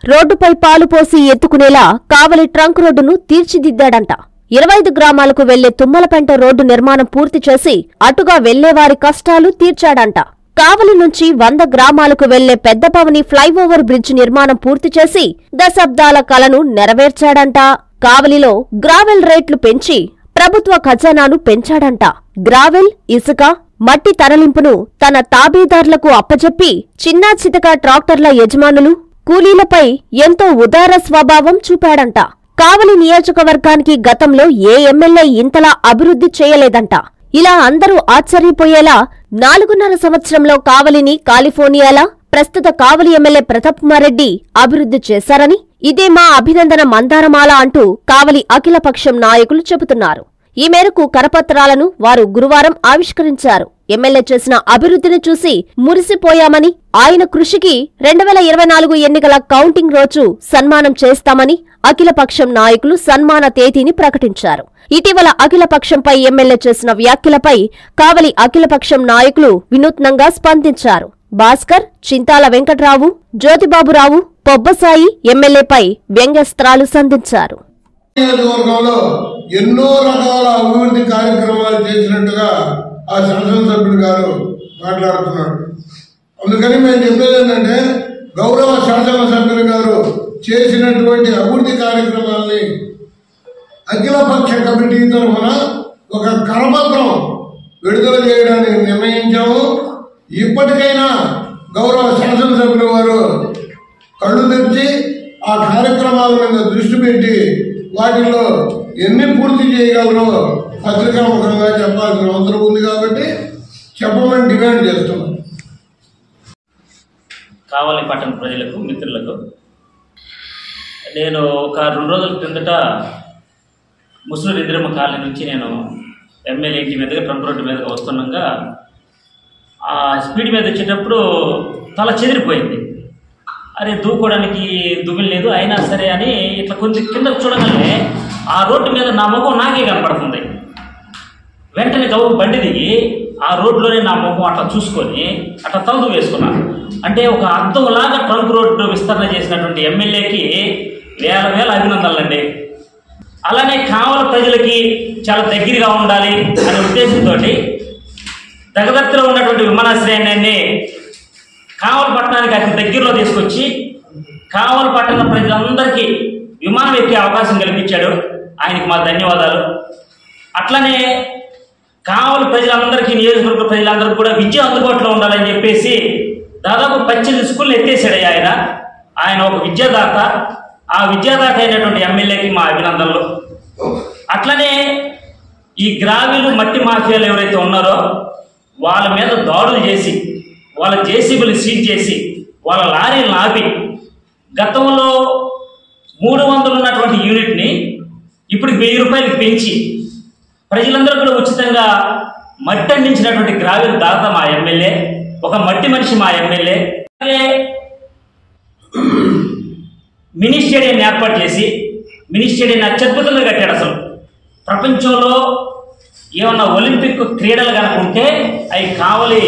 రోడ్డుపై పాలు పోసి ఎత్తుకునేలా కావలి ట్రంక్ రోడ్డును తీర్చిదిద్దాడంట ఇరవై ఐదు గ్రామాలకు వెళ్లే తుమ్మలపెంట రోడ్డు నిర్మాణం పూర్తి చేసి అటుగా వెళ్లేవారి కష్టాలు తీర్చాడంట కావలి నుంచి వంద గ్రామాలకు వెళ్లే పెద్దపవని ఫ్లైఓవర్ బ్రిడ్జ్ నిర్మాణం పూర్తి చేసి దశాబ్దాల కలను నెరవేర్చాడంట కావలిలో గ్రావెల్ రేట్లు పెంచి ప్రభుత్వ ఖజానాను పెంచాడంట గ్రావెల్ ఇసుక మట్టి తరలింపును తన తాబేదార్లకు అప్పచెప్పి చిన్నా చితక ట్రాక్టర్ల యజమానులు కూలీలపై ఎంతో ఉదార స్వభావం చూపాడంట కావలి నియోజకవర్గానికి గతంలో ఏ ఎమ్మెల్యే ఇంతలా అభివృద్ధి చేయలేదంట ఇలా అందరూ ఆశ్చర్యపోయేలా నాలుగున్నర సంవత్సరంలో కావలిని కాలిఫోర్నియాలా ప్రస్తుత కావలి ఎమ్మెల్యే ప్రతాప్ కుమార్ రెడ్డి అభివృద్ధి చేశారని ఇదే మా అభినందన మందారమాల అంటూ కావలి అఖిలపక్షం నాయకులు చెబుతున్నారు ఈ మేరకు కరపత్రాలను వారు గురువారం ఆవిష్కరించారు ఎమ్మెల్యే చేసిన అభివృద్ధిని చూసి మురిసిపోయామని ఆయన కృషికి రెండు వేల ఇరవై నాలుగు ఎన్నికల కౌంటింగ్ రోజు సన్మానం చేస్తామని అఖిలపక్షం నాయకులు సన్మాన తేదీని ప్రకటించారు ఇటీవల అఖిలపక్షంపై ఎమ్మెల్యే చేసిన వ్యాఖ్యలపై కావలి అఖిలపక్షం నాయకులు వినూత్నంగా స్పందించారు భాస్కర్ చింతాల వెంకట్రావు జ్యోతిబాబురావు పొబ్బసాయి ఎమ్మెల్యేపై వ్యంగ్యస్త్రాలు సంధించారు నియోజకవర్గంలో ఎన్నో రకాల అభివృద్ధి కార్యక్రమాలు చేసినట్టుగా ఆ శాసనసభ్యుడు గారు మాట్లాడుతున్నాడు అందుకని మేము చెప్పేది ఏంటంటే గౌరవ శాసనసభ్యులు గారు చేసినటువంటి అభివృద్ధి కార్యక్రమాల్ని అఖిలపక్ష కమిటీ తరఫున ఒక కరపత్రం విడుదల చేయడానికి నిర్ణయించాము ఇప్పటికైనా గౌరవ శాసనసభ్యులు వారు కళ్ళు తెరిచి ఆ కార్యక్రమాల మీద దృష్టి పెట్టి వాటిలో ఎన్ని పూర్తి చేయగలరో పత్రికాముఖంగా చెప్పాల్సిన అవసరం ఉంది కాబట్టి చెప్పమని డిమాండ్ చేస్తున్నాం కావలి పట్టణ ప్రజలకు మిత్రులకు నేను ఒక రెండు రోజుల క్రిందట ముస్లిం ఇందిరమ్మ కాలనీ నుంచి నేను ఎమ్మెల్యే ఇంటి మీదుగా ట్రంప్ రోడ్డు మీదుగా వస్తుండగా ఆ స్పీడ్ మీద వచ్చేటప్పుడు తల చెదిరిపోయింది అరే దూకోవడానికి దువ్వులు లేదు అయినా సరే అని ఇట్లా కొంచెం కింద చూడగానే ఆ రోడ్డు మీద నా ముఖం నాకే కనపడుతుంది వెంటనే గౌరవ బండి దిగి ఆ రోడ్లోనే నా ముఖం అట్లా చూసుకొని అట్లా తలదు వేసుకున్నాను అంటే ఒక అర్థంలాగా ట్రంక్ రోడ్డు విస్తరణ చేసినటువంటి ఎమ్మెల్యేకి వేల వేల అభినందనలండి అలానే కావల ప్రజలకి చాలా దగ్గరగా ఉండాలి అనే ఉద్దేశంతో దగ్గదత్తులో ఉన్నటువంటి విమానాశ్రయాన్ని కావలి పట్టణానికి అతి దగ్గరలో తీసుకొచ్చి కావలి పట్టణ ప్రజలందరికీ విమానం ఎక్కే అవకాశం కల్పించాడు ఆయనకి మా ధన్యవాదాలు అట్లనే కావలి ప్రజలందరికీ నియోజకవర్గ ప్రజలందరికీ కూడా విద్య అందుబాటులో ఉండాలని చెప్పేసి దాదాపు పద్దెనిమిది స్కూళ్ళు ఎత్తేసాడు ఆయన ఆయన ఒక విద్యాదాత ఆ విద్యాదాత అయినటువంటి ఎమ్మెల్యేకి మా అభినందనలు అట్లనే ఈ గ్రావీలు మట్టి మాఫియాలు ఎవరైతే ఉన్నారో వాళ్ళ మీద దాడులు చేసి వాళ్ళ జేసీబీలు సీజ్ చేసి వాళ్ళ లారీలను ఆపి గతంలో మూడు వందలు ఉన్నటువంటి యూనిట్ని ఇప్పుడు వెయ్యి రూపాయలకు పెంచి ప్రజలందరూ కూడా ఉచితంగా మట్టి అందించినటువంటి గ్రావీల దాత మా ఎమ్మెల్యే ఒక మట్టి మనిషి మా ఎమ్మెల్యే అలాగే మినీ స్టేడియం ఏర్పాటు చేసి మినీ స్టేడియం అత్యద్భుతంగా కట్టాడు అసలు ప్రపంచంలో ఏమన్నా ఒలింపిక్ క్రీడలు కనుక ఉంటే అవి కావలి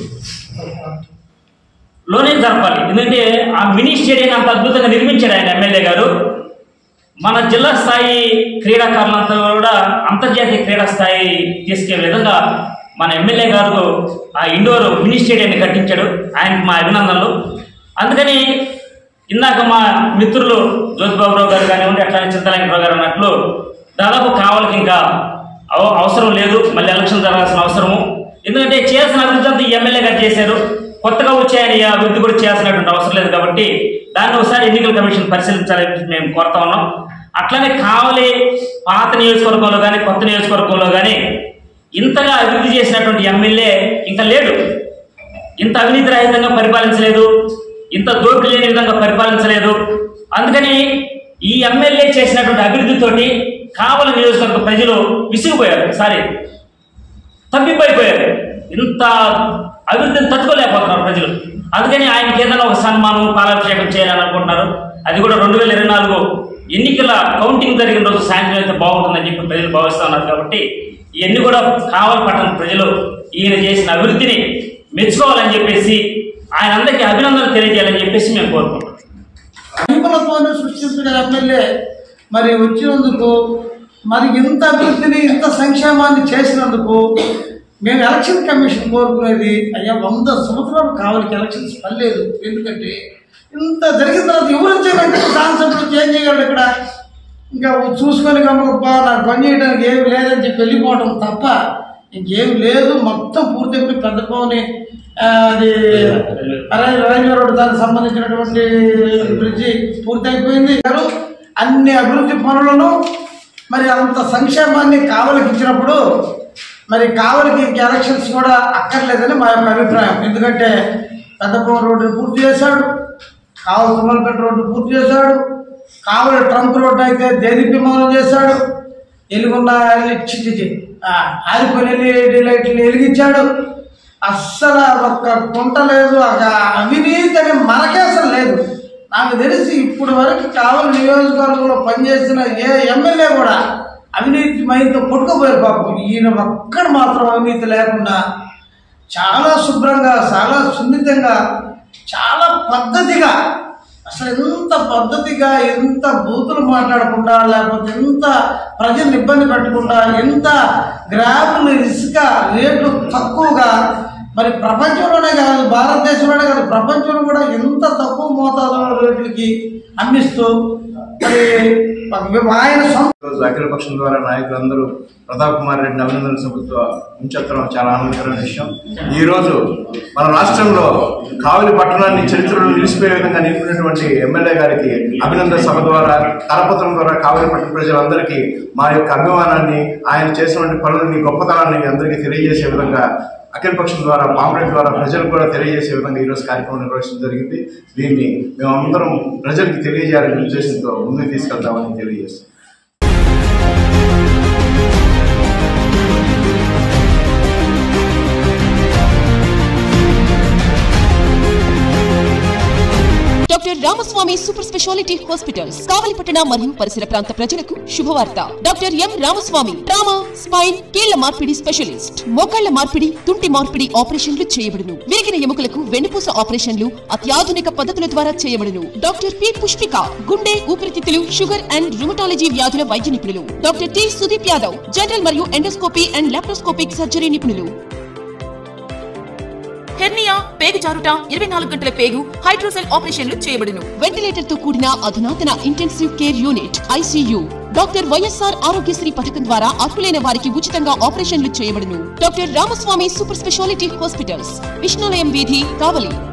లోనే జరపాలి ఎందుకంటే ఆ మినీ స్టేడియం అంత అద్భుతంగా నిర్మించాడు ఆయన ఎమ్మెల్యే గారు మన జిల్లా స్థాయి క్రీడాకారులంతా కూడా అంతర్జాతీయ క్రీడా స్థాయి తీసుకెళ్లే విధంగా మన ఎమ్మెల్యే గారు ఆ ఇండోర్ మినీ స్టేడియాన్ని కట్టించాడు ఆయనకు మా అభినందనలు అందుకని ఇందాక మా మిత్రులు జ్యోతిబాబురావు గారు కానివ్వండి అట్లానే చింతలింగరావు గారు అన్నట్లు దాదాపు కావాలకి ఇంకా అవ- అవసరం లేదు మళ్ళీ ఎలక్షన్ జరగాల్సిన అవసరము ఎందుకంటే చేయాల్సిన అభివృద్ధి అంతా ఈ ఎమ్మెల్యే గారు చేశారు కొత్తగా వచ్చే ఆయన ఈ అభివృద్ధి కూడా చేయాల్సినటువంటి అవసరం లేదు కాబట్టి దాన్ని ఒకసారి ఎన్నికల కమిషన్ పరిశీలించాలని మేము కోరుతా ఉన్నాం అట్లనే కావలి పాత నియోజకవర్గంలో కానీ కొత్త నియోజకవర్గంలో కానీ ఇంతగా అభివృద్ధి చేసినటువంటి ఎమ్మెల్యే ఇంకా లేడు ఇంత అవినీతి రహితంగా పరిపాలించలేదు ఇంత దోపిడీ లేని విధంగా పరిపాలించలేదు అందుకని ఈ ఎమ్మెల్యే చేసినటువంటి అభివృద్ధితోటి కావలి నియోజకవర్గ ప్రజలు విసిగిపోయారు సారీ తప్పిపోయిపోయారు ఇంత అభివృద్ధిని తట్టుకోలేకపోతున్నారు ప్రజలు అందుకని ఆయనకి ఏదైనా ఒక సన్మానం పాలాభిషేకం చేయాలని అనుకుంటున్నారు అది కూడా రెండు వేల ఇరవై నాలుగు ఎన్నికల కౌంటింగ్ జరిగిన రోజు సాయంత్రం అయితే బాగుంటుందని చెప్పి ప్రజలు భావిస్తూ ఉన్నారు కాబట్టి ఇవన్నీ కూడా కావాలి పట్టణ ప్రజలు ఈయన చేసిన అభివృద్ధిని మెచ్చుకోవాలని చెప్పేసి ఆయన అందరికీ అభినందనలు తెలియజేయాలని చెప్పేసి మేము కోరుకుంటున్నాం మహిమలతోనే సృష్టించిన ఎమ్మెల్యే మరి వచ్చినందుకు మరి ఇంత అభివృద్ధిని ఇంత సంక్షేమాన్ని చేసినందుకు మేము ఎలక్షన్ కమిషన్ కోరుకునేది అయ్యా వంద సంవత్సరాలు కావాలి ఎలక్షన్స్ పర్లేదు ఎందుకంటే ఇంత జరిగిన తర్వాత ఎవరు వచ్చారంటే కాన్సెప్ట్ చేంజ్ చేయగలడు ఇక్కడ ఇంకా చూసుకొని కమ్మప్ప నాకు పని చేయడానికి ఏమి లేదని చెప్పి వెళ్ళిపోవటం తప్ప ఇంకేం లేదు మొత్తం పూర్తి అయిపోయి పెద్ద పవని అది అరవై రైల్వే రోడ్డు దానికి సంబంధించినటువంటి బ్రిడ్జి పూర్తి అయిపోయింది అన్ని అభివృద్ధి పనులను మరి అంత సంక్షేమాన్ని కావలికి ఇచ్చినప్పుడు మరి కావలికి ఇంక ఎలక్షన్స్ కూడా అక్కర్లేదని మా యొక్క అభిప్రాయం ఎందుకంటే పెద్దపూర్ రోడ్డు పూర్తి చేశాడు కావలి తుమ్మలపేట రోడ్డు పూర్తి చేశాడు కావలి ట్రంక్ రోడ్డు అయితే దేదీప్యమానం చేశాడు ఎలుగున్న చిచి ఆరిపోయిన ఎల్ఈడి లైట్లు వెలిగించాడు అస్సలు ఒక్క కుంట లేదు ఒక అవినీతి అనే మనకే అసలు లేదు నాకు తెలిసి ఇప్పుడు వరకు కావలి నియోజకవర్గంలో పనిచేసిన ఏ ఎమ్మెల్యే కూడా అవినీతి మైంతో కొట్టుకుపోయారు పాపం ఈయన ఒక్కడు మాత్రం అవినీతి లేకుండా చాలా శుభ్రంగా చాలా సున్నితంగా చాలా పద్ధతిగా అసలు ఎంత పద్ధతిగా ఎంత బూతులు మాట్లాడకుండా లేకపోతే ఎంత ప్రజల్ని ఇబ్బంది పెట్టకుండా ఎంత గ్రాములు ఇసుక రేట్లు తక్కువగా మరి ప్రపంచంలోనే కాదు భారతదేశంలోనే కాదు ప్రపంచంలో కూడా ఎంత తక్కువ మోతాదులో రేట్లకి అమ్మిస్తూ మరి ఆయన సొంత రోజు అఖిల పక్షం ద్వారా నాయకులందరూ ప్రతాప్ కుమార్ రెడ్డిని అభినందన సభతో ఉంచెత్తడం చాలా ఆనందకరమైన విషయం ఈ రోజు మన రాష్ట్రంలో కావలి పట్టణాన్ని చరిత్రలో నిలిచిపోయే విధంగా నిలిపినటువంటి ఎమ్మెల్యే గారికి అభినందన సభ ద్వారా కరపత్రం ద్వారా కావలి పట్టణ ప్రజలందరికీ మా యొక్క అభిమానాన్ని ఆయన చేసినటువంటి పనులని గొప్పతనాన్ని అందరికీ తెలియజేసే విధంగా అఖిల పక్షం ద్వారా పాంప్లెట్ ద్వారా ప్రజలకు కూడా తెలియజేసే విధంగా ఈరోజు కార్యక్రమం నిర్వహించడం జరిగింది దీన్ని మేమందరం ప్రజలకు తెలియజేయాలనే ఉద్దేశంతో ముందుకు తీసుకెళ్తామని తెలియజేస్తాం doctor Ramaswamy super speciality hospitals కావలిపట్టణ మరియు పరిసర ప్రాంత ప్రజలకు శుభవార్త doctor M Ramaswamy trauma spine కీళ్ల మార్పిడి స్పెషలిస్ట్ మోకాళ్ల మార్పిడి తుంటి మార్పిడి ఆపరేషన్లు చేయబడును విరిగిన ఎముకలకు వెన్నుపూస ఆపరేషన్లు అత్యాధునిక పద్ధతుల ద్వారా చేయబడును డాక్టర్ పి పుష్పిక గుండె ఊపిరితిత్తులు షుగర్ అండ్ రుమటాలజీ వ్యాధుల వైద్య నిపుణులు doctor T Sudeep Yadav general మరియు ఎండోస్కోపీ అండ్ లాప్రోస్కోపిక్ సర్జరీ నిపుణులు హెర్నియా పేగు జారుట ఇరవై నాలుగు గంటల పేగు హైడ్రోసెల్ ఆపరేషన్లు చేయబడును వెంటిలేటర్ తో కూడిన అధునాతన intensive care unit ICU doctor YSR Aarogyasri పథకం ద్వారా అర్హులైన వారికి ఉచితంగా ఆపరేషన్లు చేయబడును doctor Ramaswamy super speciality hospitals Vishnulayam వీధి కావలి